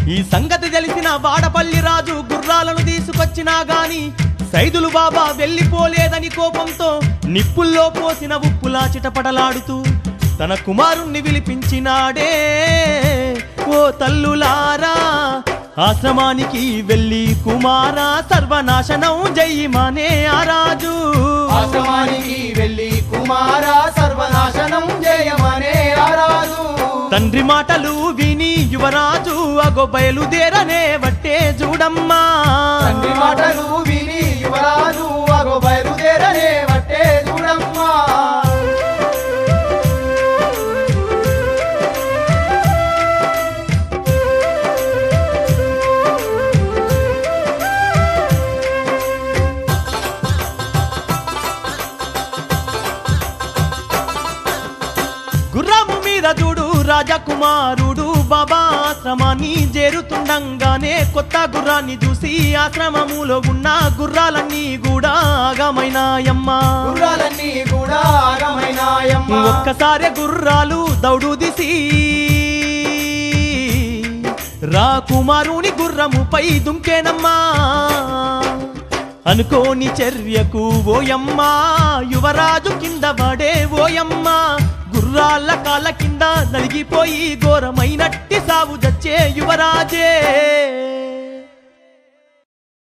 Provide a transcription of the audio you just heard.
ఈ సంగతి తెలిసిన వాడపల్లి రాజు గుర్రాలను తీసుకొచ్చినా గాని సైదులు బాబా వెళ్ళిపోలేదని కోపంతో నిప్పుల్లో పోసిన ఉప్పులా చిటపటలాడుతూ తన కుమారుణ్ణి విలిపించినాడే ఓ తల్లులారా ఆశ్రమానికి వెళ్ళి కుమారా సర్వనాశనం జయ్యమానే ఆ రాజు ఆశ్రమానికి వెళ్ళి కుమార సర్వనాశనం చేయమనే రారాజు తండ్రి మాటలు విని యువరాజు అగో బయలుదేరనే వట్టే చూడమ్మా తండ్రి మాటలు విని యువరాజు అగో బయలుదేరనే వట్టే చూడమ్మా గుర్రము మీద చూడు రాజకుమారుడు బాబా ఆశ్రమాన్ని చేరుతుండంగానే కొత్త గుర్రాన్ని చూసి ఆశ్రమములో ఉన్న గుర్రాలన్నీ కూడా ఆగమైనాయమ్మా గుర్రాలన్నీ కూడా ఆగమైనాయమ్మ ఒక్కసారి గుర్రాలు దౌడు దిసి రా కుమారుని గుర్రముపై దుంకేనమ్మా అనుకోని చర్యకు ఓయమ్మా యువరాజు కింద పడే ఓయమ్మా గుర్రాల కాళ్ళ కింద నలిగిపోయి ఘోరమైనట్టి సాగు జచ్చే యువరాజే